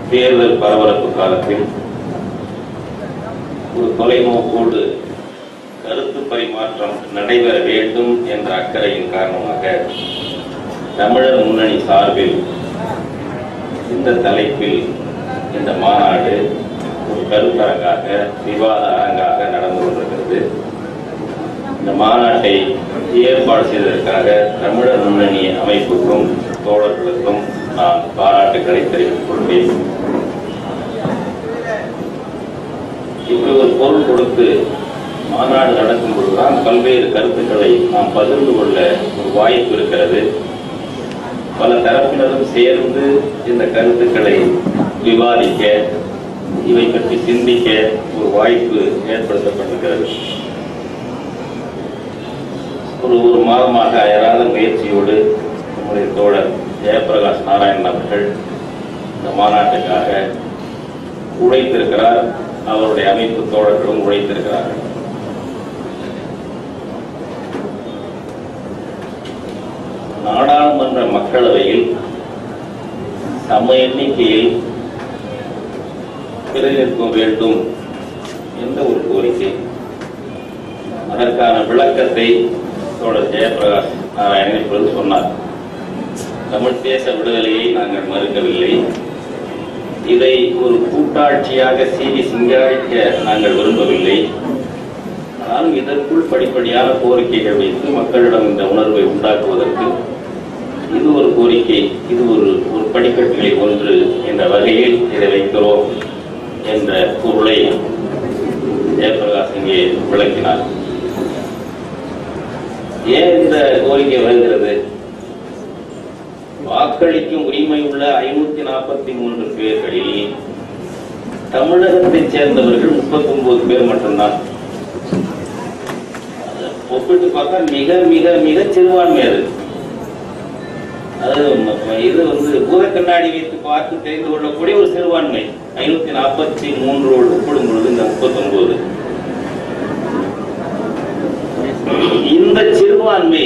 தேர்தல் பரபரப்பு காலத்தில் ஒரு தொலைநோக்கோடு கருத்து பரிமாற்றம் நடைபெற வேண்டும் என்ற அக்கறையின் காரணமாக தமிழர் முன்னணி சார்பில் இந்த தலைப்பில் இந்த மாநாடு ஒரு கருத்தரங்காக விவாத அரங்காக நடந்து கொண்டிருக்கிறது இந்த மாநாட்டை ஏற்பாடு செய்ததற்காக தமிழர் முன்னணி அமைப்புக்கும் தோழர்களுக்கும் நான் பாராட்டுக்களை தெரிவித்துக் கொள்கிறேன் இப்படி ஒரு பொருள் கொடுத்து மாநாடு நடக்கும் பொழுதுதான் பல்வேறு கருத்துக்களை நாம் பகிர்ந்து கொள்ள ஒரு வாய்ப்பு இருக்கிறது பல தரப்பினரும் சேர்ந்து இந்த கருத்துக்களை விவாதிக்க இவை பற்றி சிந்திக்க ஒரு வாய்ப்பு ஏற்படுத்தப்பட்டிருக்கிறது ஒரு ஒரு மாதமாக அயராத முயற்சியோடு நம்முடைய தோழர் ஜெயபிரகாஷ் நாராயணன் அவர்கள் இந்த மாநாட்டுக்காக உழைத்திருக்கிறார் அவருடைய அமைப்பு தோழர்களும் உழைத்திருக்கிறார்கள் நாடாளுமன்ற மக்களவையில் சம எண்ணிக்கையில் பிரதிநிதித்துவ வேண்டும் என்ற ஒரு கோரிக்கை அதற்கான விளக்கத்தை தோழர் ஜெயபிரகாஷ் நாராயணன் இப்பொழுது சொன்னார் தமிழ் தேச விடுதலையை நாங்கள் மறுக்கவில்லை இதை ஒரு கூட்டாட்சியாக சீவி சிங்காரிக்க நாங்கள் விரும்பவில்லை ஆனாலும் இதற்குள் படிப்படியான கோரிக்கைகள் வைத்து மக்களிடம் இந்த உணர்வை உண்டாக்குவதற்கு இது ஒரு கோரிக்கை இது ஒரு ஒரு படிக்கட்டுகளை ஒன்று என்ற வகையில் இதை வைக்கிறோம் என்ற பொருளை ஜெயபிரகாஷ் இங்கே விளக்கினார் ஏன் இந்த கோரிக்கை வருகிறது வாக்களிக்கும் உரிமை உள்ள ஐநூத்தி நாற்பத்தி மூன்று பேர்களில் தமிழகத்தைச் சேர்ந்தவர்கள் முப்பத்தி ஒன்பது பேர் மட்டும்தான் அதை ஒப்பிட்டு பார்த்தா மிக மிக மிக சிறுபான்மை அது அது ம- இது வந்து பூத கண்ணாடி வைத்து பார்த்து தெரிந்து கொள்ளக்கூடிய ஒரு சிறுபான்மை ஐநூத்தி நாற்பத்தி மூன்றோடு ஒப்பிடும் பொழுது இந்த முப்பத்தி ஒன்பது இந்த சிறுபான்மை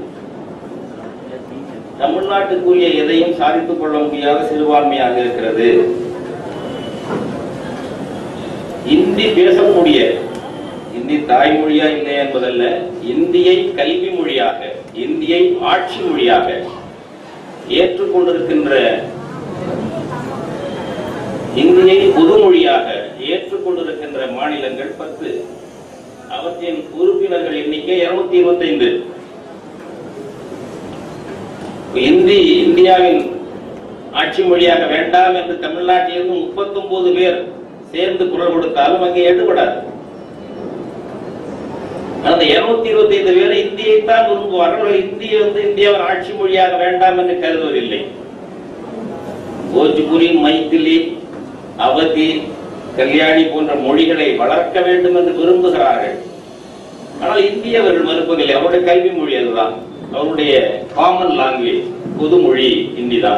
தமிழ்நாட்டுக்குரிய எதையும் சாதித்துக் கொள்ள முடியாத சிறுபான்மையாக இருக்கிறது இந்தி பேசக்கூடிய இந்தி தாய்மொழியா இல்லை என்பதல்ல இந்தியை கல்வி மொழியாக இந்தியை ஆட்சி மொழியாக ஏற்றுக்கொண்டிருக்கின்ற இந்தியை பொதுமொழியாக ஏற்றுக்கொண்டிருக்கின்ற மாநிலங்கள் பத்து அவற்றின் உறுப்பினர்கள் எண்ணிக்கை இருநூத்தி இருபத்தைந்து இந்தி இந்தியாவின் ஆட்சி மொழியாக வேண்டாம் என்று தமிழ்நாட்டிலிருந்து முப்பத்தொன்பது பேர் சேர்ந்து குரல் கொடுத்தாலும் அங்கே எடுபடாது அந்த இருநூத்தி இருபத்தி ஐந்து பேர் இந்தியைத்தான் விரும்புவார்கள் இந்திய வந்து இந்தியாவின் ஆட்சி மொழியாக வேண்டாம் என்று கருதுவதில்லை போஜ்புரி மைத்திலி அவதி கல்யாணி போன்ற மொழிகளை வளர்க்க வேண்டும் என்று விரும்புகிறார்கள் ஆனால் இந்திய அவர்கள் மறுப்பதில்லை அவருடைய கல்வி மொழி அதுதான் அவருடைய காமன் லாங்குவேஜ் பொது மொழி இந்தி தான்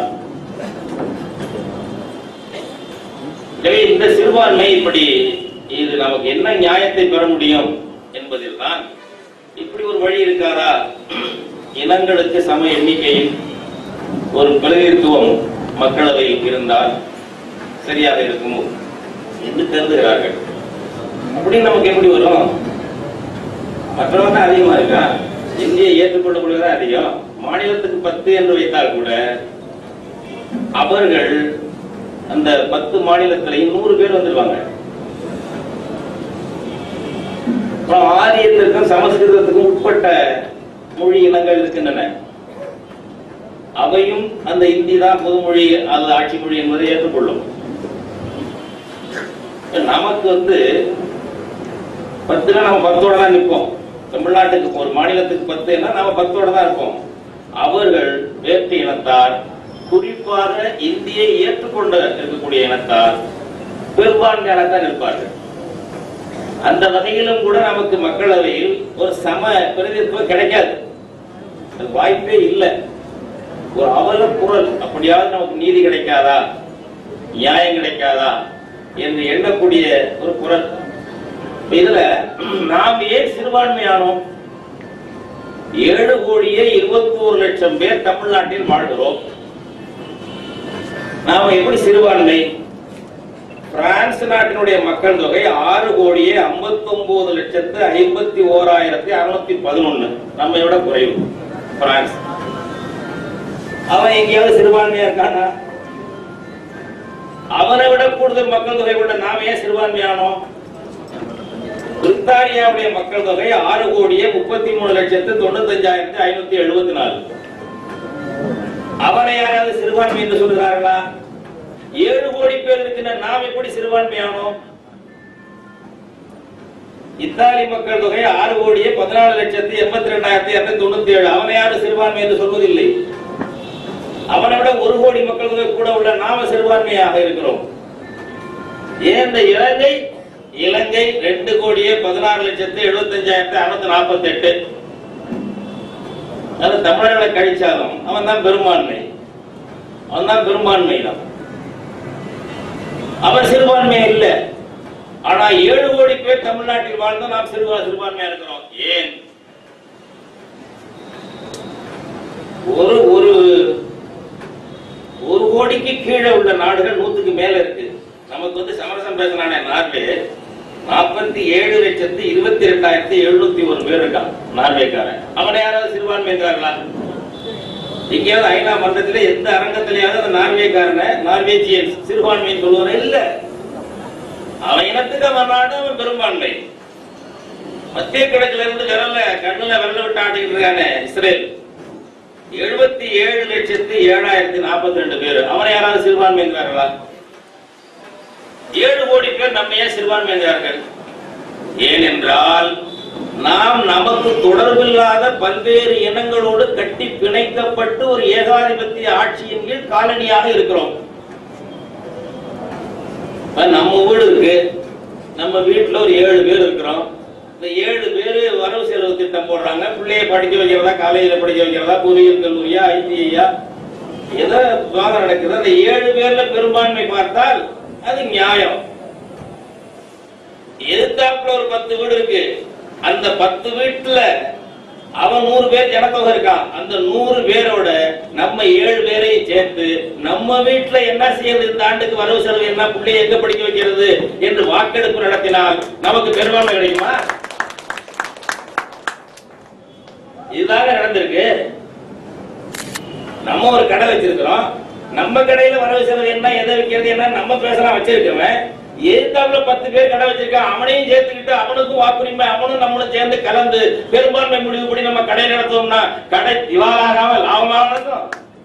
எனவே இந்த சிறுபான்மை இப்படி இது நமக்கு என்ன நியாயத்தை பெற முடியும் என்பதில் தான் இப்படி ஒரு வழி இருக்காரா இனங்களுக்கு சம எண்ணிக்கையில் ஒரு பிரதிநிதித்துவம் மக்களவையில் இருந்தால் சரியாக இருக்குமோ என்று கருதுகிறார்கள் அப்படி நமக்கு எப்படி வரும் மற்றவங்க அதிகமா இருக்கா இந்தியை ஏற்றுக்கொள்ளக்கூடியதா அதிகம் மாநிலத்துக்கு பத்து என்று வைத்தால் கூட அவர்கள் அந்த பத்து மாநிலத்திலையும் நூறு பேர் வந்துருவாங்க அப்புறம் ஆரியத்திற்கும் சமஸ்கிருதத்துக்கும் உட்பட்ட மொழி இனங்கள் இருக்கின்றன அவையும் அந்த இந்தி தான் பொதுமொழி அது ஆட்சி மொழி என்பதை ஏற்றுக்கொள்ளும் நமக்கு வந்து பத்துல நம்ம பத்தோட தான் நிற்போம் தமிழ்நாட்டுக்கு ஒரு மாநிலத்துக்கு பத்துன்னா நம்ம பத்தோட தான் இருப்போம் அவர்கள் வேற்று இனத்தார் குறிப்பாக இந்தியை ஏற்றுக்கொண்ட இருக்கக்கூடிய இனத்தார் பெரும்பான்மையாக தான் இருப்பார்கள் அந்த வகையிலும் கூட நமக்கு மக்களவையில் ஒரு சம பிரதிநிதித்துவம் கிடைக்காது அது வாய்ப்பே இல்லை ஒரு அவல குரல் அப்படியாவது நமக்கு நீதி கிடைக்காதா நியாயம் கிடைக்காதா என்று எண்ணக்கூடிய ஒரு குரல் இப்ப இதுல நாம் ஏன் சிறுபான்மையானோம் ஏழு கோடியே இருபத்தி ஒரு லட்சம் பேர் தமிழ்நாட்டில் வாழ்கிறோம் நாம எப்படி சிறுபான்மை பிரான்ஸ் நாட்டினுடைய மக்கள் தொகை ஆறு கோடியே ஐம்பத்தி ஒன்பது லட்சத்து ஐம்பத்தி ஓராயிரத்தி அறுநூத்தி பதினொன்னு நம்மை விட குறைவு பிரான்ஸ் அவன் எங்கேயாவது சிறுபான்மையா இருக்கானா அவனை விட கூடுதல் மக்கள் தொகை கொண்ட நாம ஏன் சிறுபான்மையானோம் பிரித்தானியாவுடைய மக்கள் தொகை ஆறு கோடியே முப்பத்தி மூணு லட்சத்து தொண்ணூத்தஞ்சாயிரத்தி ஐநூத்தி எழுபத்தி நாலு அவனை யாராவது சிறுபான்மை என்று சொல்கிறார்களா ஏழு கோடி பேர் இருக்கின்ற நாம் எப்படி சிறுபான்மையானோம் இத்தாலி மக்கள் தொகை ஆறு கோடியே பதினாலு லட்சத்தி எண்பத்தி ரெண்டாயிரத்தி இருநூத்தி தொண்ணூத்தி ஏழு அவனை யாரும் சிறுபான்மை என்று சொல்வதில்லை அவனை விட ஒரு கோடி மக்கள் தொகை கூட உள்ள நாம சிறுபான்மையாக இருக்கிறோம் ஏன் இந்த இலங்கை இலங்கை ரெண்டு கோடியே பதினாறு லட்சத்து எழுபத்தஞ்சாயிரத்தி அறுநூத்தி நாற்பத்தி எட்டு அது தமிழர்களை கழிச்சாலும் அவன் தான் பெரும்பான்மை அவன் தான் பெரும்பான்மை தான் அவன் சிறுபான்மை இல்ல ஆனா ஏழு கோடி பேர் தமிழ்நாட்டில் வாழ்ந்து நாம் சிறுபா சிறுபான்மையா இருக்கிறோம் ஏன் ஒரு ஒரு ஒரு கோடிக்கு கீழே உள்ள நாடுகள் நூத்துக்கு மேல இருக்கு நமக்கு வந்து சமரசம் பேசினானே நார்வே நாற்பத்தி ஏழு லட்சத்து இருபத்தி ரெண்டாயிரத்தி எழுநூத்தி ஒரு பேர் இருக்கான் நார்வேக்காரன் அவனை யாராவது சிறுபான்மை என்றார்களா எங்கேயாவது ஐநா மன்றத்திலே எந்த அரங்கத்திலேயாவது அந்த நார்வேக்காரனை நார்வேஜியன் சிறுபான்மைன்னு சொல்லுவார இல்ல அவன் இனத்துக்கு அவன் நாடு அவன் பெரும்பான்மை மத்திய கிழக்குல இருந்து விரல கண்ணுல விரல விட்டு ஆட்டிக்கிட்டு இருக்கானே இஸ்ரேல் எழுபத்தி ஏழு லட்சத்து ஏழாயிரத்தி நாற்பத்தி ரெண்டு பேர் அவனை யாராவது சிறுபான்மை என்கிறார்களா ஏழு கோடி பேர் நம்ம ஏன் சிறுபான்மை என்கிறார்கள் ஏனென்றால் நாம் நமக்கு தொடர்பில்லாத பல்வேறு இனங்களோடு கட்டி பிணைக்கப்பட்டு ஒரு ஏகாதிபத்திய ஆட்சியின் கீழ் காலனியாக இருக்கிறோம் இப்ப நம்ம வீடு இருக்கு நம்ம வீட்டுல ஒரு ஏழு பேர் இருக்கிறோம் இந்த ஏழு பேர் வரவு செலவு திட்டம் போடுறாங்க பிள்ளைய படிக்க வைக்கிறதா காலேஜில் படிக்க வைக்கிறதா பொறியியல் கல்லூரியா ஐடிஐயா ஏதோ விவாதம் நடக்குது அந்த ஏழு பேர்ல பெரும்பான்மை பார்த்தால் அது நியாயம் எதிர்த்தாப்புல ஒரு பத்து வீடு இருக்கு அந்த பத்து வீட்டுல அவன் நூறு பேர் ஜனத்தொகை இருக்கான் அந்த நூறு பேரோட நம்ம ஏழு பேரையும் சேர்த்து நம்ம வீட்டுல என்ன செய்யறது இந்த ஆண்டுக்கு வரவு செலவு என்ன பிள்ளைய எங்க படிக்க வைக்கிறது என்று வாக்கெடுப்பு நடத்தினால் நமக்கு பெரும்பான்மை கிடைக்குமா இதுதாங்க நடந்திருக்கு நம்ம ஒரு கடை வச்சிருக்கிறோம் நம்ம கடையில வரவு செலவு என்ன எதை வைக்கிறது என்ன நம்ம பேசலாம் வச்சிருக்கவன் எதிர்த்தாப்புல பத்து பேர் கடை வச்சிருக்கான் அவனையும் சேர்த்துக்கிட்டு அவனுக்கும் வாக்குரிமை அவனும் நம்மளும் சேர்ந்து கலந்து பெரும்பான்மை முடிவுபடி நம்ம கடை நடத்தோம்னா கடை திவாலாகாம லாபமாக நடக்கும்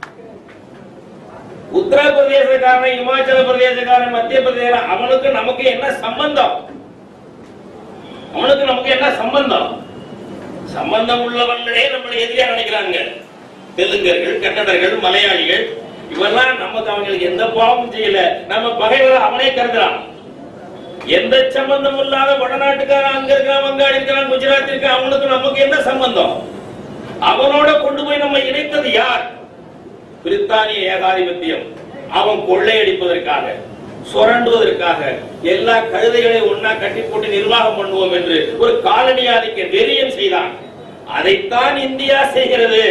உத்தரப்பிரதேசக்காரன் இமாச்சல பிரதேசக்காரன் மத்திய பிரதேச அவனுக்கு நமக்கு என்ன சம்பந்தம் அவனுக்கு நமக்கு என்ன சம்பந்தம் சம்பந்தம் உள்ளவர்களே நம்மளை எதிரியா நினைக்கிறாங்க தெலுங்கர்கள் கன்னடர்கள் மலையாளிகள் இவெல்லாம் நமக்கு அவங்களுக்கு எந்த பாவமும் செய்யல நம்ம பகைவர் அவனே கருதுறான் எந்த சம்பந்தம் இல்லாத வடநாட்டுக்காரன் அங்க இருக்கான் வங்காளி இருக்கான் குஜராத் இருக்கான் அவனுக்கு நமக்கு என்ன சம்பந்தம் அவனோட கொண்டு போய் நம்ம இணைத்தது யார் பிரித்தானிய ஏகாதிபத்தியம் அவன் கொள்ளையடிப்பதற்காக சுரண்டுவதற்காக எல்லா கழுதைகளையும் ஒன்னா கட்டி போட்டு நிர்வாகம் பண்ணுவோம் என்று ஒரு காலனி ஆதிக்க வெறியம் செய்தான் அதைத்தான் இந்தியா செய்கிறது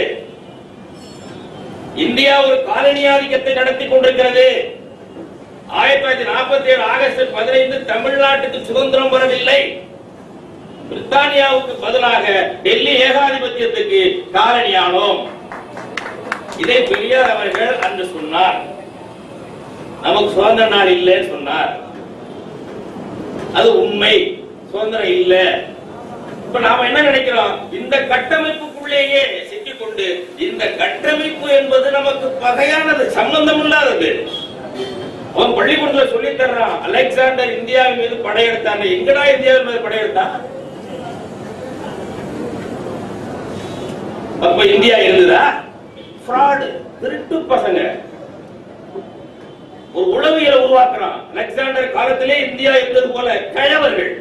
இந்தியா ஒரு காலனி ஆதிக்கத்தை நடத்தி கொண்டிருக்கிறது ஆயிரத்தி தொள்ளாயிரத்தி நாற்பத்தி ஏழு ஆகஸ்ட் பதினைந்து தமிழ்நாட்டுக்கு சுதந்திரம் வரவில்லை பிரித்தானியாவுக்கு பதிலாக டெல்லி ஏகாதிபத்தியத்துக்கு காலனியானோம் இதை பெரியார் அவர்கள் அன்று சொன்னார் நமக்கு சுதந்திர நாள் இல்லைன்னு சொன்னார் அது உண்மை சுதந்திரம் இல்ல இப்ப நாம என்ன நினைக்கிறோம் இந்த கட்டமைப்புக்குள்ளேயே சிக்கிக்கொண்டு இந்த கட்டமைப்பு என்பது நமக்கு பகையானது சம்பந்தம் இல்லாதது அவன் பள்ளிக்கூடத்துல சொல்லி தர்றான் அலெக்சாண்டர் இந்தியாவின் மீது படையெடுத்தான் எங்கடா இந்தியாவின் மீது படையெடுத்தான் அப்ப இந்தியா இருந்ததா fraud திருட்டு பசங்க ஒரு உளவியலை உருவாக்குறான் அலெக்சாண்டர் காலத்திலே இந்தியா இருந்தது போல கயவர்கள்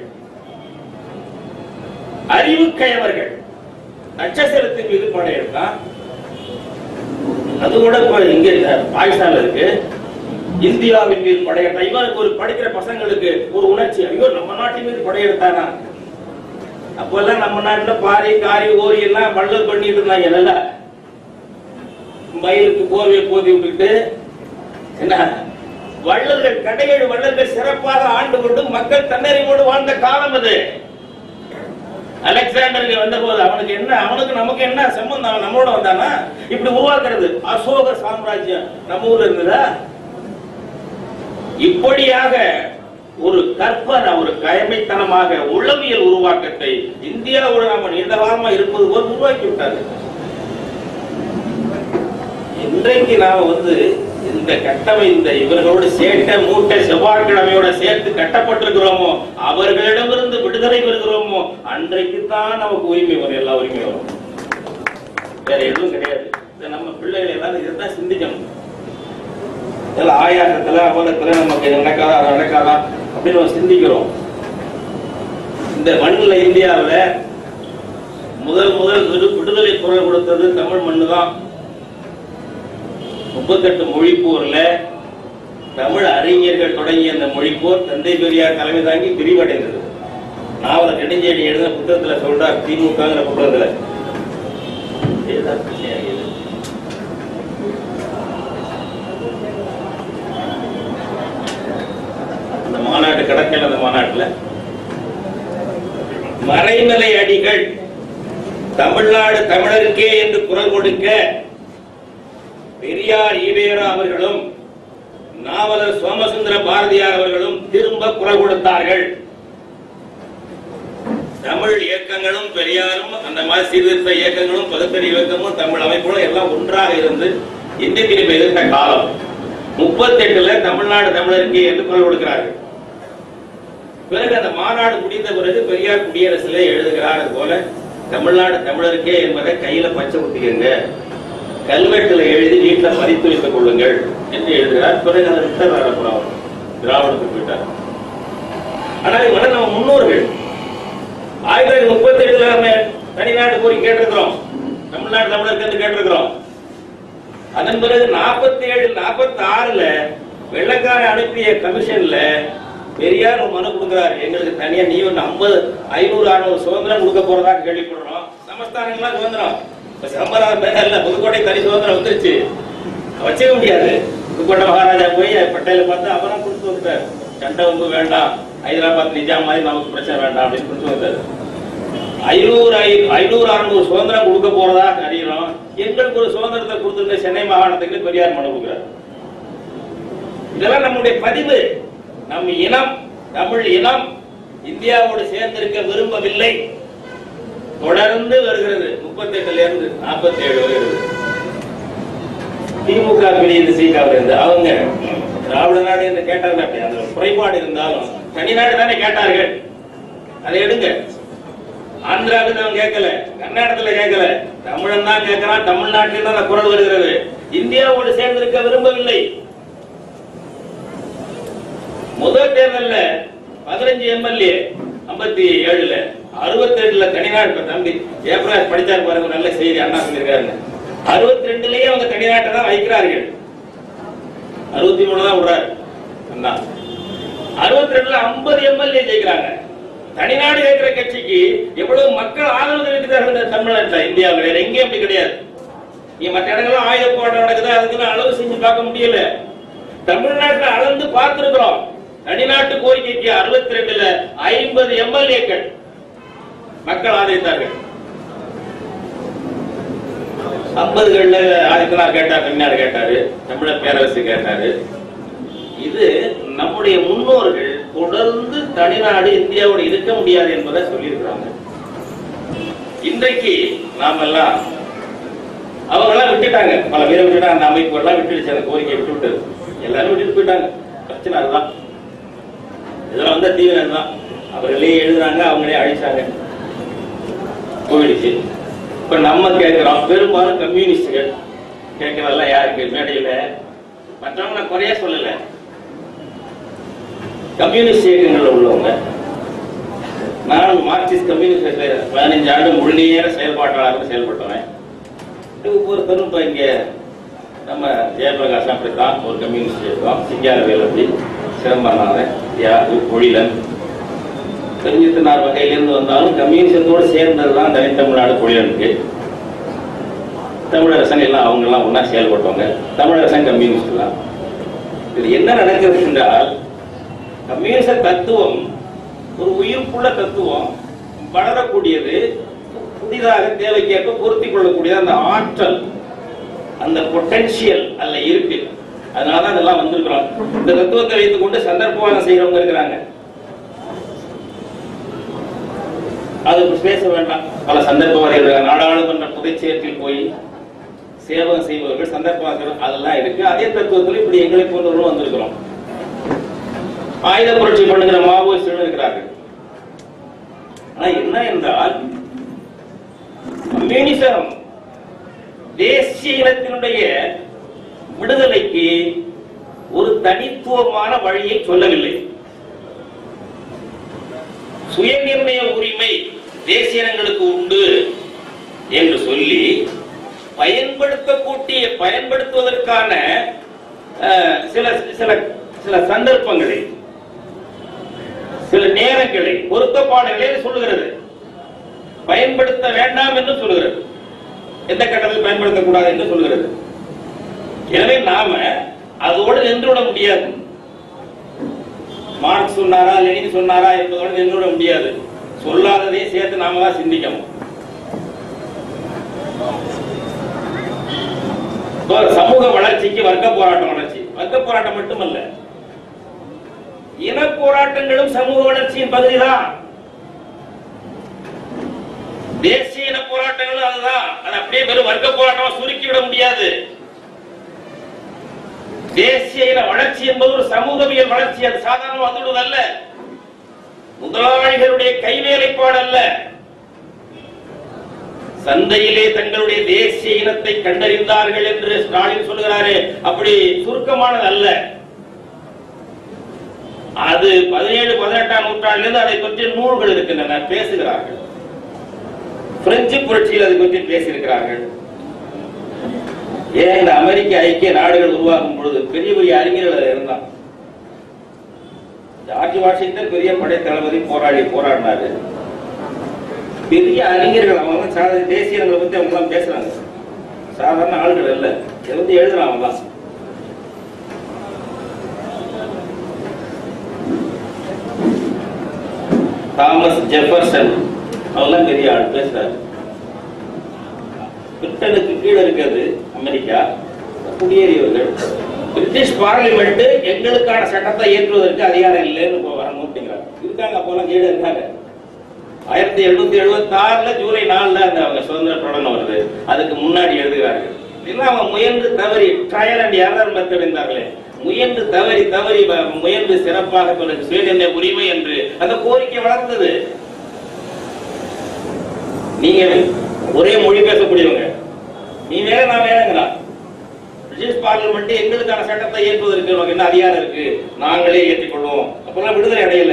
அறிவு கயவர்கள் நட்சத்திரத்தின் மீது படையெடுத்தான் அது கூட இப்ப இங்க இல்ல, பாகிஸ்தான்ல இருக்கு இந்தியாவின் மீது படையெடுத்தா இவனுக்கு ஒரு படிக்கிற பசங்களுக்கு ஒரு உணர்ச்சி ஐயோ நம்ம நாட்டின் மீது படையெடுத்தானா அப்பெல்லாம் நம்ம நாட்டுல பாரி காரி ஓரி எல்லாம் மல்லல் பண்ணிட்டு இருந்தாங்க நல்லா மயிலுக்கு போர்வையை போதி விட்டுக்கிட்டு என்ன வள்ளல்கள் கடையேழு வள்ளல்கள் சிறப்பாக ஆண்டு கொண்டு மக்கள் தன்னறிவோடு வாழ்ந்த காலம் அது அலெக்சாண்டருக்கு வந்த போது அவனுக்கு என்ன அவனுக்கு நமக்கு என்ன சம்பந்தம் அவன் நம்மளோட வந்தானா இப்படி உருவாக்குறது அசோக சாம்ராஜ்யம் நம்ம ஊர்ல இருந்ததா இப்படியாக ஒரு கற்பனை ஒரு கயமைத்தனமாக உளவியல் உருவாக்கத்தை இந்தியாவோட நாம நீண்ட காலமா இருப்பது போல் உருவாக்கி விட்டாரு இன்றைக்கு நாம வந்து இந்த கட்டமை இந்த இவர்களோடு சேர்ட்ட மூட்டை செவ்வாய்க்கிழமையோட சேர்த்து கட்டப்பட்டிருக்கிறோமோ அவர்களிடமிருந்து விடுதலை பெறுகிறோமோ அன்றைக்கு தான் நமக்கு உரிமை வரும் எல்லா உரிமை வரும் வேற எதுவும் கிடையாது இதை நம்ம பிள்ளைகள் எல்லாரும் இதைத்தான் சிந்திக்கணும் இதெல்லாம் ஆயாசத்துல அவலத்துல நமக்கு இது நடக்காதா அது நடக்காதா அப்படின்னு நம்ம சிந்திக்கிறோம் இந்த மண்ணில் இந்தியாவுல முதல் முதல் விடு- விடுதலை குரல் கொடுத்தது தமிழ் மண்ணு தான் முப்பத்தெட்டு மொழிப்போர்ல தமிழ் அறிஞர்கள் தொடங்கிய அந்த மொழிப்போர் தந்தை பெரியார் தலைமை தாங்கி விரிவடைந்தது நாவல நெடுஞ்செழி எழுதின புத்தகத்துல சொல்றார் திமுகங்கிற புத்தகத்துல இதுதான் பிரச்சனையா இருக்குது. அந்த மாநாடு கடற்கரை அந்த மாநாட்டுல மறைமலை அடிகள் தமிழ்நாடு தமிழருக்கே என்று குரல் கொடுக்க பெரியார் ஈவேரா அவர்களும் நாவலர் சோமசுந்தர பாரதியார் அவர்களும் திரும்ப குரல் கொடுத்தார்கள் தமிழ் இயக்கங்களும் பெரியாரும் அந்த மாதிரி சீர்திருத்த இயக்கங்களும் பகுத்தறி இயக்கமும் தமிழ் அமைப்புகளும் எல்லாம் ஒன்றாக இருந்து இந்தி திரும்ப எதிர்த்த காலம் முப்பத்தெட்டுல தமிழ்நாடு தமிழருக்கு என்று குரல் கொடுக்கிறார்கள் பிறகு அந்த மாநாடு முடிந்த பிறகு பெரியார் குடியரசுல எழுதுகிறார் அது போல தமிழ்நாடு தமிழருக்கே என்பதை கையில பச்சை குத்திக்கங்க கல்வெட்டுல எழுதி வீட்டுல பதித்து வைத்துக் கொள்ளுங்கள் என்று எழுதுகிறார் பிறகு அதை விட்டார் அப்புறம் அவர். திராவிடத்துக்கு போயிட்டார் ஆனால் இவங்க நம்ம முன்னோர்கள் ஆயிரத்தி தொள்ளாயிரத்தி முப்பத்தி ஏழுல நம்ம தனிநாடு கோரி கேட்டிருக்கிறோம் தமிழ்நாடு தமிழருக்கு என்று கேட்டிருக்கிறோம் அதன் பிறகு நாற்பத்தி ஏழு நாற்பத்தி ஆறுல வெள்ளக்கார அனுப்பிய கமிஷன்ல பெரியார் ஒரு மனு கொடுக்கிறார் எங்களுக்கு தனியா நீ ஒன்று ஐம்பது ஐநூறு அறுநூறு சுதந்திரம் கொடுக்க போறதா கேள்விப்படுறோம் சமஸ்தானங்கள்லாம் சுதந்திரம் இப்ப சிதம்பரம் பேரில் புதுக்கோட்டை தனி சுதந்திரம் வந்துருச்சு வச்சுக்க முடியாது புதுக்கோட்டை மகாராஜா போய் பட்டேல பார்த்து அவரும் கொடுத்து வந்துட்டார் சண்டை வந்து வேண்டாம் ஹைதராபாத் நிஜாம் மாதிரி நமக்கு பிரச்சனை வேண்டாம் அப்படின்னு கொடுத்து வந்தார் ஐநூறு ஐ- ஐநூறு அறுநூறு சுதந்திரம் கொடுக்க போறதா அறிகிறோம் எங்களுக்கு ஒரு சுதந்திரத்தை கொடுத்துருந்த சென்னை மாகாணத்துக்கு பெரியார் மனு கொடுக்கிறார் இதெல்லாம் நம்முடைய பதிவு நம் இனம் தமிழ் இனம் இந்தியாவோடு சேர்ந்திருக்க விரும்பவில்லை தொடர்ந்து வருகிறது முப்பத்தெட்டுல இருந்து நாற்பத்தி ஏழு வருகிறது திமுக பிரிவு சீகாவில் இருந்து அவங்க திராவிட நாடு என்று கேட்டார்கள் அப்படி அந்த குறைபாடு இருந்தாலும் தனிநாடு தானே கேட்டார்கள் அதை எடுங்க ஆந்திராவுக்கு அவன் கேட்கல கர்நாடகத்துல கேட்கல தமிழன் தான் கேட்கிறான் தமிழ்நாட்டில் தான் அந்த குரல் வருகிறது இந்தியாவோடு சேர்ந்திருக்க விரும்பவில்லை முதல் தேர்தல்ல பதினஞ்சு எம்எல்ஏ ஐம்பத்தி ஏழுல அறுபத்தி ரெண்டுல தனிநாடு இப்ப தம்பி ஏப்ரல் படிச்சார் பாருங்க நல்ல செய்தி அண்ணா சொல்லியிருக்காருன்னு அறுபத்தி ரெண்டுலயே அவங்க தனிநாட்டை தான் வைக்கிறார்கள் அறுபத்தி மூணு தான் விடுறாரு அண்ணா அறுபத்தி ரெண்டுல ஐம்பது எம்எல்ஏ ஜெயிக்கிறாங்க தனிநாடு கேட்கிற கட்சிக்கு எவ்வளவு மக்கள் ஆதரவு தெரிவிக்கிறார்கள் இந்த தமிழ்நாட்டில் இந்தியாவில் வேற எங்கேயும் அப்படி கிடையாது நீ மற்ற இடங்கள்லாம் ஆயுத போராட்டம் நடக்குது அதுக்குன்னு அளவு செஞ்சு பார்க்க முடியல தமிழ்நாட்டில் அளந்து பார்த்திருக்கிறோம் தனிநாட்டு கோரிக்கைக்கு அறுபத்தி ரெண்டுல ஐம்பது எம்எல்ஏக்கள் மக்கள் ஆதரித்தார்கள் ஐம்பதுகள்ல ஆதித்தனார் கேட்டார் தமிழ்நாடு கேட்டாரு தமிழர் பேரரசு கேட்டாரு இது நம்முடைய முன்னோர்கள் தொடர்ந்து தனிநாடு இந்தியாவோடு இருக்க முடியாது என்பதை சொல்லியிருக்கிறாங்க இன்றைக்கு நாம எல்லாம் அவங்க எல்லாம் விட்டுட்டாங்க பல பேரை விட்டுட்டாங்க அந்த அமைப்பு எல்லாம் விட்டுடுச்சு அந்த கோரிக்கை விட்டு விட்டது எல்லாரும் விட்டுட்டு போயிட்டாங்க பிரச்சனை அதுதான் இதெல்லாம் வந்த தீவிரம் தான் அவர்களே எழுதுறாங்க அவங்களே அழிச்சாங்க போயிடுச்சு இப்ப நம்ம கேட்கிறோம் பெரும்பாலும் கம்யூனிஸ்டுகள் கேட்கறதெல்லாம் யாருக்கு மேடையில மற்றவங்க நான் குறைய சொல்லல கம்யூனிஸ்ட் இயக்கங்கள்ல உள்ளவங்க நான் மார்க்சிஸ்ட் கம்யூனிஸ்ட் பதினஞ்சு ஆண்டு முழு நேர செயல்பாட்டாளராக செயல்பட்டவன் ஒவ்வொருத்தரும் இப்ப இங்க நம்ம ஜெயபிரகாஷ் அப்படித்தான் ஒரு கம்யூனிஸ்ட் இயக்கம் சிங்கார வேலப்படி சிதம்பரநாதன் தியாகு பொழிலன் தெரிஞ்சித்தனார் வகையிலிருந்து வந்தாலும் கம்யூனிசத்தோடு சேர்ந்தது தான் தனித்தமிழ்நாடு பொழிலனுக்கு தமிழரசன் எல்லாம் அவங்க எல்லாம் ஒண்ணா செயல்பட்டவங்க தமிழரசன் கம்யூனிஸ்ட் தான் இது என்ன நடக்கிறது என்றால் கம்யூனிச தத்துவம் ஒரு உயிர்ப்புள்ள தத்துவம் வளரக்கூடியது புதிதாக தேவைக்கேற்ப பொருத்திக் கொள்ளக்கூடிய அந்த ஆற்றல் அந்த பொட்டன்ஷியல் அல்ல இருக்கு அதனால தான் அதெல்லாம் வந்திருக்கிறோம் இந்த தத்துவத்தை வைத்துக் கொண்டு சந்தர்ப்பவாதம் செய்யறவங்க இருக்கிறாங்க அது பேச வேண்டாம் பல சந்தர்ப்பவாதிகள் இருக்காங்க. நாடாளுமன்ற புதைச்சேற்றில் போய் சேவகம் செய்பவர்கள் சந்தர்ப்பவாதிகள் அதெல்லாம் இருக்கு அதே தத்துவத்தில் இப்படி எங்களை போன்றவர்களும் வந்திருக்கிறோம் ஆயுத புரட்சி பண்ணுகிற மாவோயிஸ்டுகள் இருக்கிறார்கள் ஆனா என்ன என்றால் கம்யூனிசம் தேசிய இனத்தினுடைய விடுதலைக்கு ஒரு தனித்துவமான வழியை சொல்லவில்லை சுயநிர்ணய உரிமை தேசிய இனங்களுக்கு உண்டு என்று சொல்லி பயன்படுத்தக்கூடிய பயன்படுத்துவதற்கான அஹ், சில சில சில சந்தர்ப்பங்களை சில நேரங்களை பொருத்தப்பாடுகளை சொல்லுகிறது பயன்படுத்த வேண்டாம் என்று சொல்லுகிறது எந்த கட்டத்தில் பயன்படுத்தக்கூடாது என்று சொல்லுகிறது எனவே நாம அதோடு நின்றுவிட முடியாது மார்க் சொன்னாரா லெனின் சொன்னாரா என்பதோடு நின்றுவிட முடியாது சொல்லாததையும் சேர்த்து நாம தான் சிந்திக்கணும் இப்போ சமூக வளர்ச்சிக்கு வர்க்க போராட்டம் வளர்ச்சி வர்க்க போராட்டம் மட்டுமல்ல இன போராட்டங்களும் சமூக வளர்ச்சியின் பகுதிதான் தேசிய இன போராட்டங்களும் அதுதான் அது அப்படியே வெறும் வர்க்க போராட்டமா சுருக்கி விட முடியாது தேசிய இன வளர்ச்சி என்பது ஒரு சமூகவியல் வளர்ச்சி அது சாதாரண வந்துடுவது அல்ல முதலாளிகளுடைய கைவேலைப்பாடு அல்ல சந்தையிலே தங்களுடைய தேசிய இனத்தை கண்டறிந்தார்கள் என்று ஸ்டாலின் சொல்லுகிறாரே அப்படி சுருக்கமானது அல்ல அது பதினேழு பதினெட்டாம் நூற்றாண்டிலிருந்து அதை பற்றி நூல்கள் இருக்கின்றன பேசுகிறார்கள் பிரெஞ்சு புரட்சியில் அதை பற்றி பேசியிருக்கிறார்கள் ஏன் இந்த அமெரிக்க ஐக்கிய நாடுகள் உருவாகும் பொழுது பெரிய பெரிய அறிஞர்கள் அதுல இருந்தான் ஜார்ஜ் வாஷிங்டன் பெரிய படை தளபதி போராடி போராடினாரு பெரிய அறிஞர்கள் அவங்க எல்லாம் சாதாரண தேசியங்களை பத்தி அவங்க எல்லாம் பேசுறாங்க சாதாரண ஆள்கள் இல்ல இதை பத்தி எழுதுறான் அவங்க எல்லாம் தாமஸ் ஜெஃபர்சன் அவெல்லாம் பெரிய ஆள் பேசுறாரு பிரிட்டனுக்கு கீழே இருக்கிறது அமெரிக்கா குடியேறியவர்கள் பிரிட்டிஷ் பார்லிமெண்ட் எங்களுக்கான சட்டத்தை இயற்றுவதற்கு அதிகாரம் இல்லைன்னு இப்போ வர நோட்டிங்கிறாங்க இருக்காங்க அப்போலாம் கீழே இருக்காங்க ஆயிரத்தி எழுநூத்தி எழுபத்தி ஆறுல ஜூலை நாலுல அந்த அவங்க சுதந்திர பிரகடனம் வருது அதுக்கு முன்னாடி எழுதுகிறார்கள் இதெல்லாம் அவங்க முயன்று தவறி ட்ரையல் அண்ட் எரர் மெத்தட் இருந்தார்களே முயன்று தவறி தவறி வ- முயன்று சிறப்பாக பிறகு சுயநிர்ணய உரிமை என்று அந்த கோரிக்கை வளர்ந்தது நீங்க ஒரே மொழி பேசக்கூடியவங்க நீ வேற நான் வேறங்கிறான் பிரிட்டிஷ் பார்லிமெண்ட் எங்களுக்கான சட்டத்தை ஏற்பதற்கு நமக்கு என்ன அதிகாரம் இருக்கு நாங்களே ஏற்றுக்கொள்வோம் அப்பெல்லாம் விடுதலை அடையல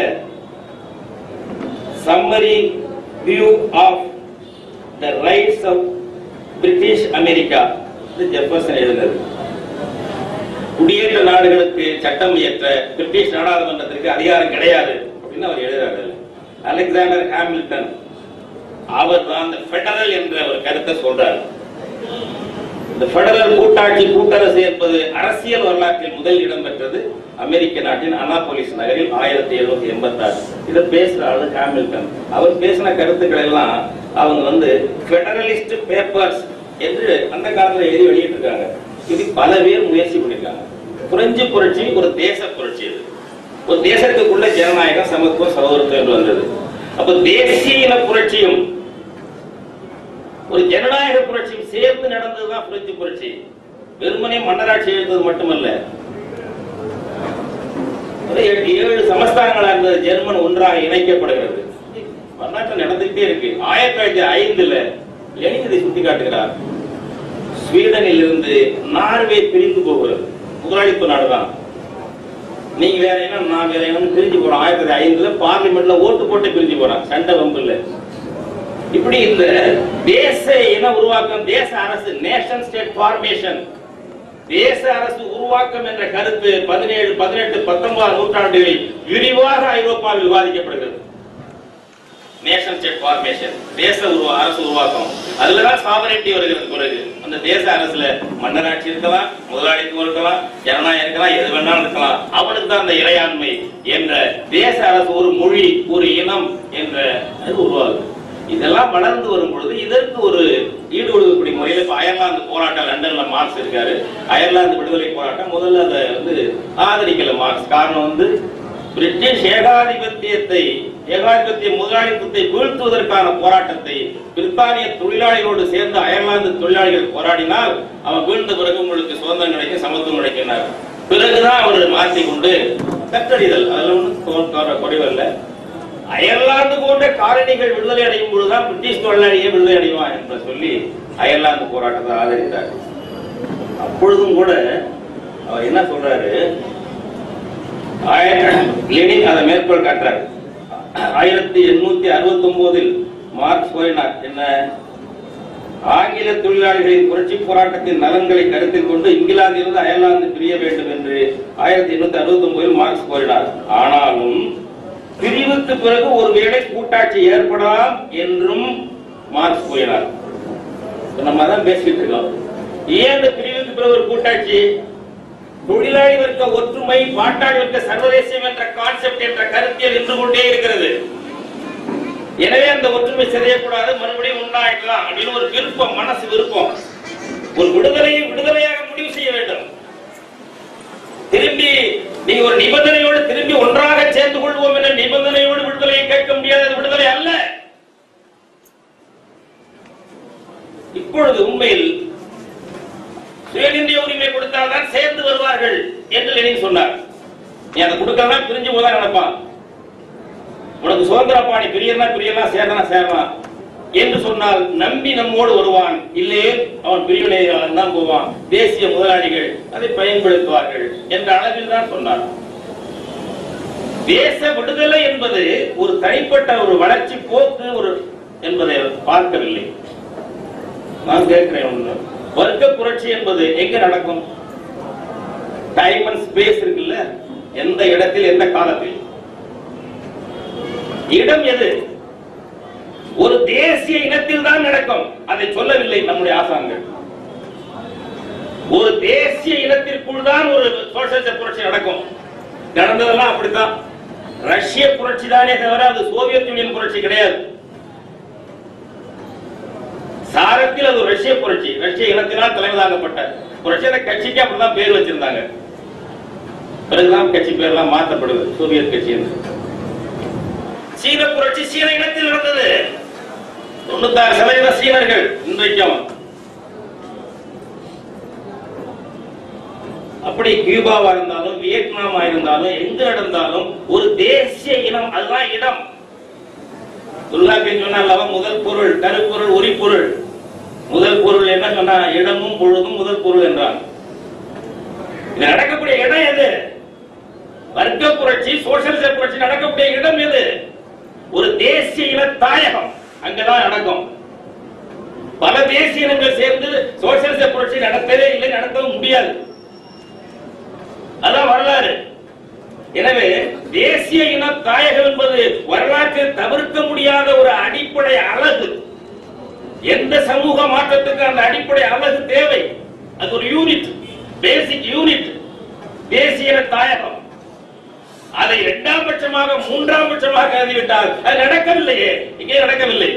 summary view of the rights of British America இது ஜெஃபர்சன் எழுதினது குடியேற்ற நாடுகளுக்கு சட்டம் இயற்ற பிரிட்டிஷ் நாடாளுமன்றத்திற்கு அதிகாரம் கிடையாது அப்படின்னு அவர் எழுதுறாரு அலெக்சாண்டர் ஹாமில்டன் அவர் தான் இந்த ஃபெடரல் என்ற ஒரு கருத்தை சொல்றார் இந்த ஃபெடரல் கூட்டாட்சி கூட்டரசு என்பது அரசியல் வரலாற்றில் முதல் இடம் பெற்றது அமெரிக்க நாட்டின் அனாபோலிஸ் நகரில் ஆயிரத்தி எழுநூத்தி எண்பத்தி ஆறு இதை பேசுற ஆளு ஹாமில்டன் அவர் பேசின கருத்துக்கள் எல்லாம் அவங்க வந்து ஃபெடரலிஸ்ட் பேப்பர்ஸ் என்று அந்த காலத்துல எழுதி வெளியிட்டிருக்காங்க இது பல பேர் முயற்சி பண்ணிருக்காங்க பிரெஞ்சு புரட்சி ஒரு தேச புரட்சி இது ஒரு தேசத்துக்குள்ள ஜனநாயகம் சமத்துவம் சகோதரத்துவம் என்று வந்தது அப்ப தேசிய இன புரட்சியும் ஒரு ஜனநாயக புரட்சியும் சேர்ந்து நடந்ததுதான் பிரெஞ்சு புரட்சி வெறுமனே மன்னராட்சி எழுந்தது மட்டுமல்ல ஒரு எட்டு ஏழு சமஸ்தானங்களா இருந்தது ஜெர்மன் ஒன்றாக இணைக்கப்படுகிறது வரலாற்று நடந்துகிட்டே இருக்கு ஆயிரத்தி தொள்ளாயிரத்தி ஐந்துல லெனின் இதை சுட்டி காட்டுகிறார் ஸ்வீடனில் இருந்து நார்வே பிரிந்து போகிறது முதலாளித்துவ நாடுதான் நீங்க வேற இனம் நான் வேற இனம் பிரிஞ்சு போறோம் ஆயிரத்தி தொள்ளாயிரத்தி ஐந்துல பார்லிமெண்ட்ல ஓட்டு போட்டு பிரிஞ்சு போறான் சண்டை வம்பு இல்ல இப்படி இந்த தேச இன உருவாக்கம் தேச அரசு நேஷன் ஸ்டேட் ஃபார்மேஷன் தேச அரசு உருவாக்கம் என்ற கருத்து பதினேழு பதினெட்டு பத்தொன்பதாம் நூற்றாண்டுகளில் விரிவாக ஐரோப்பாவில் விவாதிக்கப்படுகிறது நேஷன் ஸ்டேட் ஃபார்மேஷன் தேச உருவா அரசு உருவாக்கம் அதுலதான் சாவரிட்டி வருகிறது பிறகு அந்த தேச அரசுல மன்னராட்சி இருக்கலாம் முதலாளித்துவம் இருக்கலாம் ஜனநாயகம் இருக்கலாம் எது வேணாலும் இருக்கலாம் அவனுக்கு தான் அந்த இறையாண்மை என்ற தேச அரசு ஒரு மொழி ஒரு இனம் என்ற அது உருவாகுது இதெல்லாம் வளர்ந்து வரும் பொழுது இதற்கு ஒரு ஈடு கொடுக்கக்கூடிய முறையில் இப்ப அயர்லாந்து போராட்டம் லண்டன்ல மார்க்ஸ் இருக்காரு அயர்லாந்து விடுதலை போராட்டம் முதல்ல அதை வந்து ஆதரிக்கல மார்க்ஸ் காரணம் வந்து பிரிட்டிஷ் ஏகாதிபத்தியத்தை ஏகாதிபத்திய முதலாளித்துவத்தை வீழ்த்துவதற்கான போராட்டத்தை பிரித்தானிய தொழிலாளிகளோடு சேர்ந்து அயர்லாந்து தொழிலாளிகள் போராடினால் அவன் வீழ்ந்த பிறகு உங்களுக்கு சுதந்திரம் கிடைக்கும் சமத்துவம் கிடைக்கின்றார் பிறகுதான் அவர் மாற்றிக் கொண்டு கற்றறிதல் அதுல ஒன்றும் குறைவல்ல அயர்லாந்து போன்ற காலனிகள் விடுதலை அடையும் பொழுதுதான் பிரிட்டிஷ் தொழிலாளியே விடுதலை அடைவான் என்று சொல்லி அயர்லாந்து போராட்டத்தை ஆதரித்தார் அப்பொழுதும் கூட அவர் என்ன சொல்றாரு ஆயிர- லெனின் அதை மேற்கோள் காட்டுறார் ஆயிரத்தி எண்ணூத்தி அறுபத்தி ஒன்பதில் மார்க்ஸ் கூறினார் என்ன ஆங்கில தொழிலாளிகளின் புரட்சி போராட்டத்தின் நலன்களை கருத்தில் கொண்டு இங்கிலாந்திலிருந்து அயர்லாந்து பிரிய வேண்டும் என்று ஆயிரத்தி எண்ணூத்தி அறுபத்தி ஒன்பதில் மார்க்ஸ் கூறினார் ஆனாலும் பிரிவுக்கு பிறகு ஒருவேளை கூட்டாட்சி ஏற்படலாம் என்றும் மார்க்ஸ் கூறினார் இப்ப நம்ம அதான் பேசிட்டு இருக்கோம் ஏன் இந்த பிரிவுக்கு பிறகு ஒரு கூட்டாட்சி தொழிலாளி வர்க்க ஒற்றுமை பாட்டாளி வர்க்க சர்வதேசம் என்ற கான்செப்ட் என்ற கருத்தியல் நின்று கொண்டே இருக்கிறது எனவே அந்த ஒற்றுமை சிதையக்கூடாது மறுபடியும் உண்டாயிக்கலாம் அப்படின்னு ஒரு விருப்பம் மனசு விருப்பம் ஒரு விடுதலையை விடுதலையாக முடிவு செய்ய வேண்டும் திரும்பி நீங்க ஒரு நிபந்தனையோடு திரும்பி ஒன்றாக சேர்ந்து கொள்வோம் என்ற நிபந்தனையோடு விடுதலையை கேட்க முடியாத அது விடுதலை அல்ல இப்பொழுது உண்மையில் சுயநிர்ணய உரிமை கொடுத்தால்தான் சேர்ந்து வருவார்கள் என்று லெனின் சொன்னார் நீ அதை கொடுக்கலாம் பிரிஞ்சு போதா நடப்பான் உனக்கு சுதந்திர பாணி பிரியனா பிரியலாம் சேரனா சேரலாம் என்று சொன்னால் நம்பி நம்மோடு வருவான் இல்லையே அவன் பிரிவினையாளன் தான் போவான் தேசிய முதலாளிகள் அதை பயன்படுத்துவார்கள் என்ற அளவில் தான் சொன்னார் தேச விடுதலை என்பது ஒரு தனிப்பட்ட ஒரு வளர்ச்சி போக்கு ஒரு என்பதை அவர் பார்க்கவில்லை நான் கேட்கிறேன் ஒண்ணு வர்க்க புரட்சி என்பது எங்க நடக்கும் டைம் அண்ட் ஸ்பேஸ் இருக்குல்ல எந்த இடத்தில் எந்த காலத்தில் இடம் எது ஒரு தேசிய இனத்தில் தான் நடக்கும் அதை சொல்லவில்லை நம்முடைய ஆசான்கள் ஒரு தேசிய இனத்திற்குள் தான் ஒரு சோசியலிச புரட்சி நடக்கும் நடந்ததெல்லாம் அப்படித்தான் ரஷ்ய புரட்சி தானே தவிர அது சோவியத் யூனியன் புரட்சி கிடையாது சாரத்தில் அது ஒரு ரஷ்ய புரட்சி ரஷ்ய இனத்தினால் தலைமை தாங்கப்பட்ட புரட்சி அந்த கட்சிக்கு அப்படிதான் பேர் வச்சிருந்தாங்க பிறகுதான் கட்சி பேர்லாம் மாற்றப்படுது சோவியத் கட்சி என்று சீன புரட்சி சீன இனத்தில் நடந்தது தொண்ணூத்தாறு சதவீத சீனர்கள் இன்றைக்கும் அப்படி கியூபாவா இருந்தாலும் வியட்நாமா இருந்தாலும் எங்க நடந்தாலும் ஒரு தேசிய இனம் அதுதான் இடம் துல்லாக்கின் சொன்னால முதல் பொருள் கருப்பொருள் உரிப்பொருள் முதல் பொருள் என்ன சொன்னா இடமும் பொழுதும் முதல் பொருள் என்றான் இது நடக்கக்கூடிய இடம் எது வர்க்க புரட்சி சோசியலிச புரட்சி நடக்கக்கூடிய இடம் எது ஒரு தேசிய இன தாயகம் அங்கதான் நடக்கும் பல தேசிய இனங்கள் சேர்ந்து சோசியலிச புரட்சி நடத்தவே இல்லை நடத்தவும் முடியாது அதான் வரலாறு எனவே தேசிய இன தாயகம் என்பது வரலாற்றில் தவிர்க்க முடியாத ஒரு அடிப்படை அழகு எந்த சமூக மாற்றத்துக்கு அந்த அடிப்படை அழகு தேவை அது ஒரு யூனிட் பேசிக் யூனிட் தேசிய இன தாயகம் அதை இரண்டாம் பட்சமாக மூன்றாம் பட்சமாக கருதிவிட்டால் அது நடக்கவில்லையே இங்கே நடக்கவில்லை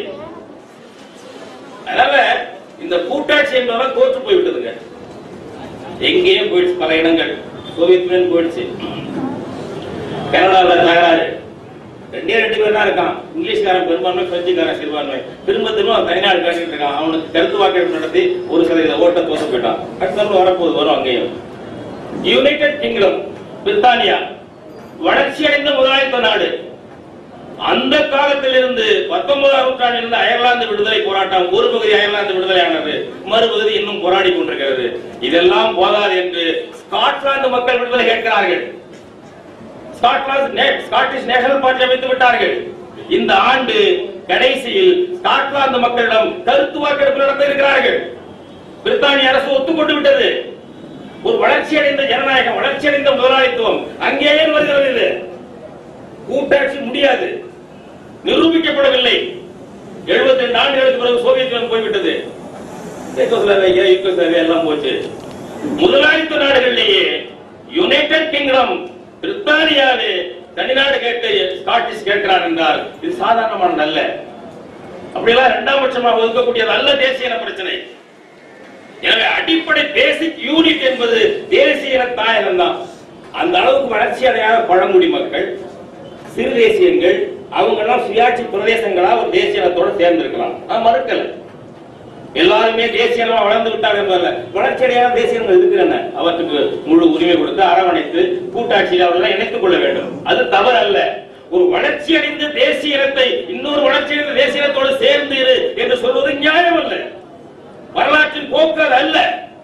அதனால இந்த கூட்டாட்சி என்பதெல்லாம் தோற்று போய்விட்டதுங்க எங்கேயும் போயிடுச்சு பல இடங்கள் சோவியத் யூனியன் போயிடுச்சு கனடாவில் தகராறு ரெண்டே ரெண்டு பேர் தான் இருக்கான் இங்கிலீஷ்காரன் பெரும்பான்மை பிரெஞ்சுக்காரன் சிறுபான்மை திரும்ப திரும்ப அவன் தனிநாடு காட்டிட்டு இருக்கான் அவனுக்கு கருத்து வாக்கெடுப்பு நடத்தி ஒரு சதவீத ஓட்ட தோத்து போயிட்டான் அடுத்த தடவை வரப்போகுது வரும் அங்கேயும் யுனைடெட் கிங்டம் பிரித்தானியா வளர்ச்சி அடைந்த முதலாளித்துவ நாடு அந்த காலத்திலிருந்து பத்தொன்பதாம் நூற்றாண்டிலிருந்து அயர்லாந்து விடுதலை போராட்டம் ஒரு பகுதி அயர்லாந்து விடுதலையானது மறுபகுதி இன்னும் போராடி கொண்டிருக்கிறது இதெல்லாம் போதாது என்று ஸ்காட்லாந்து மக்கள் விடுதலை கேட்கிறார்கள் ஸ்காட்லாந்து நே- ஸ்காட்டிஷ் நேஷனல் பார்ட்டி அமைத்து விட்டார்கள் இந்த ஆண்டு கடைசியில் ஸ்காட்லாந்து மக்களிடம் கருத்து வாக்கெடுப்பு நடத்த இருக்கிறார்கள் பிரித்தானிய அரசு ஒத்துக்கொண்டு விட்டது ஒரு வளர்ச்சி அடைந்த ஜனநாயகம் வளர்ச்சி அடைந்த முதலாளித்துவம் அங்கேயே வருகிறது இது கூட்டாட்சி முடியாது நிரூபிக்கப்படவில்லை 72 ரெண்டு ஆண்டுகளுக்கு பிறகு சோவியத் யூனியன் போய்விட்டது செக்கோஸ்லோவேக்கியா, யூகோஸ்லாவியா எல்லாம் போச்சு முதலாளித்துவ நாடுகளிலேயே யுனைடெட் கிங்டம் பிரித்தானியாவே தனிநாடு கேட்டு ஸ்காட்டிஷ் கேட்கிறார் என்றால் இது சாதாரணமானது அல்ல அப்படியெல்லாம் இரண்டாம் பட்சமாக ஒதுக்கக்கூடியது அல்ல தேசிய இன பிரச்சனை எனவே அடிப்படை பேசிக் யூனிட் என்பது தேசிய இன தாயகம் தான் அந்த அளவுக்கு வளர்ச்சி அடையாத பழங்குடி மக்கள் சிறு தேசியங்கள் அவங்க எல்லாம் சுயாட்சி பிரதேசங்களா ஒரு தேசிய இனத்தோட சேர்ந்திருக்கலாம் நான் மறுக்கல எல்லாருமே தேசிய இனமா வளர்ந்து விட்டாங்க என்பதல்ல வளர்ச்சி அடையாத தேசியங்கள் இருக்கிறன அவற்றுக்கு முழு உரிமை கொடுத்து அரவணைத்து கூட்டாட்சியில் அவர்கள் இணைத்துக் கொள்ள வேண்டும் அது தவறு அல்ல ஒரு வளர்ச்சி அடைந்த தேசிய இனத்தை இன்னொரு வளர்ச்சி அடைந்த தேசிய இனத்தோடு சேர்ந்து இரு என்று சொல்வது நியாயம் அல்ல வரலாற்றின் போக்கு அது அல்ல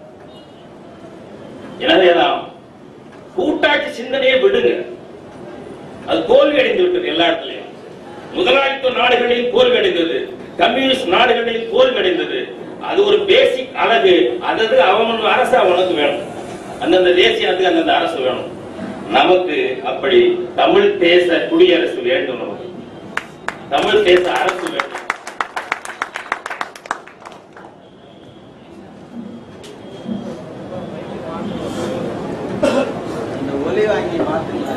எனவேதான் கூட்டாட்சி சிந்தனையை விடுங்க அது தோல்வி அடைந்து விட்டது எல்லா இடத்துலயும் முதலாளித்துவ நாடுகளில் தோல்வி அடைந்தது கம்யூனிஸ்ட் நாடுகளில் தோல்வி அடைந்தது அது ஒரு பேசிக் அழகு அதது அவன் அரசு அவனுக்கு வேணும் அந்தந்த தேசியத்துக்கு அந்தந்த அரசு வேணும் நமக்கு அப்படி தமிழ் தேச குடியரசு வேண்டும் நமக்கு தமிழ் தேச அரசு வேண்டும் இந்த ஒலி வாங்கி மாத்துங்க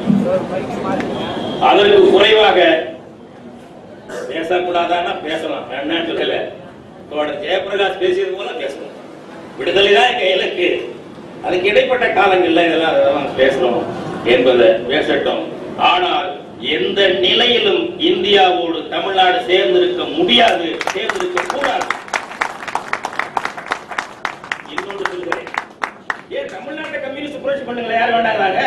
அதற்கு குறைவாக பேசக்கூடாதான்னா பேசலாம் வேண்டாம்னு சொல்லல தோழர் ஜெயபிரகாஷ் பேசியது போல பேசணும் விடுதலை தான் எங்க இலக்கு அதுக்கு இடைப்பட்ட காலங்கள்ல இதெல்லாம் அதெல்லாம் பேசணும் என்பதை பேசட்டும் ஆனால் எந்த நிலையிலும் இந்தியாவோடு தமிழ்நாடு சேர்ந்திருக்க முடியாது சேர்ந்திருக்க கூடாது இன்னொன்று சொல்கிறேன் ஏன் தமிழ்நாட்டை கம்யூனிஸ்ட் புரட்சி பண்ணுங்களேன் யார் வேண்டாங்கிறாங்க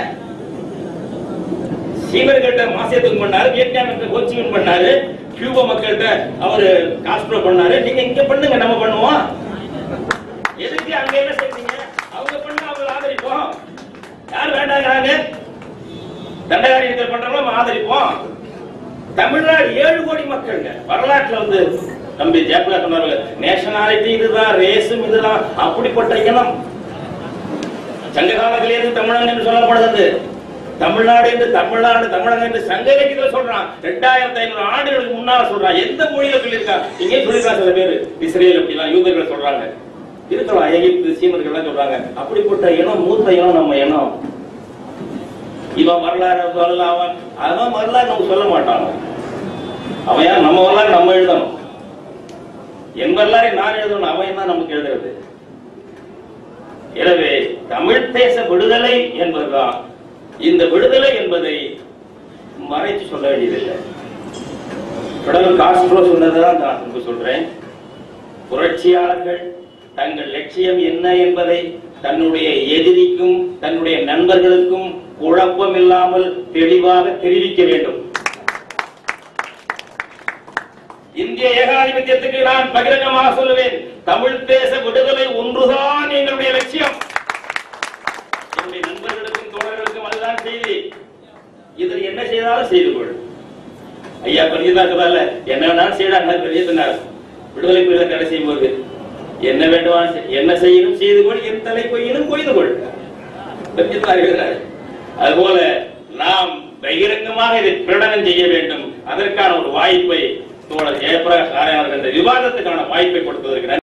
சீனர்கிட்ட மாசியத்துக்கு பண்ணாரு வியட்நாம் கோச்சிங் பண்ணாரு கியூபா மக்கள்கிட்ட அவரு காஸ்ட்ரோ பண்ணாரு நீங்க இங்க பண்ணுங்க நம்ம பண்ணுவோம் எதுக்கு அங்க என்ன செய்றீங்க அவங்க பண்ண அவங்க ஆதரிப்போம் யார் வேண்டாங்கிறாங்க தண்டகாரியத்தில் பண்றவங்க நம்ம ஆதரிப்போம் தமிழ்நாடு ஏழு கோடி மக்கள்ங்க வரலாற்றுல வந்து தம்பி ஜெயபிரகாஷ் சொன்னாரு நேஷனாலிட்டி இதுதான் ரேஸும் இதுதான் அப்படிப்பட்ட இனம் சங்க காலத்திலே இருந்து தமிழன் என்று சொல்லப்படுகிறது தமிழ்நாடு என்று தமிழ்நாடு தமிழகம் என்று சங்க இலக்கியத்துல சொல்றான் ரெண்டாயிரத்தி ஐநூறு ஆண்டுகளுக்கு முன்னால சொல்றான் எந்த மொழியில சொல்லியிருக்கான் இங்கே சொல்லியிருக்காங்க சில பேர் இஸ்ரேல் அப்படிலாம் யூதர்கள் சொல்றாங்க இருக்கலாம் எகிப்து சீனர்கள் எல்லாம் சொல்றாங்க அப்படிப்பட்ட இனம் மூத்த இனம் நம்ம இனம் இவன் வரலாறு சொல்ல அவன் அவன் வரலாறு நமக்கு சொல்ல மாட்டான் அவன் யார் நம்ம வரலாறு நம்ம எழுதணும் என் வரலாறை நான் எழுதணும் அவன் என்ன நமக்கு எழுதுறது எனவே தமிழ் தேச விடுதலை என்பதுதான் இந்த விடுதலை என்பதை மறைத்து சொல்ல வேண்டியதில்லை கடவுள் காஸ்ட்ரோ சொன்னதுதான் நான் உங்களுக்கு சொல்றேன் புரட்சியாளர்கள் தங்கள் லட்சியம் என்ன என்பதை தன்னுடைய எதிரிக்கும் தன்னுடைய நண்பர்களுக்கும் குழப்பம் இல்லாமல் தெளிவாக தெரிவிக்க வேண்டும் இந்திய ஏகாதிபத்தியத்துக்கு நான் பகிரங்கமாக சொல்லுவேன் தமிழ் தேச விடுதலை ஒன்றுதான் எங்களுடைய லட்சியம் என்னுடைய நண்பர்களுக்கும் தோழர்களுக்கும் அதுதான் செய்தி இதில் என்ன செய்தாலும் செய்து கொள் ஐயா பெரியதாக்குறால என்ன வேணாலும் செய்யடா பெரியதுனார் விடுதலை புலிகளை தடை செய்யும் போது என்ன வேண்டுமானாலும் செய். என்ன செய்யணும் செய்து கொள் என் தலை கொய்யினும் கொய்து கொள் பெரியதார் எழுதுறாரு அதுபோல நாம் பகிரங்கமாக இதை பிரகடனம் செய்ய வேண்டும் அதற்கான ஒரு வாய்ப்பை தோழர் ஜெயபிரகாஷ் நாராயணன் என்ற விவாதத்துக்கான வாய்ப்பை கொடுத்ததற்கு நன்றி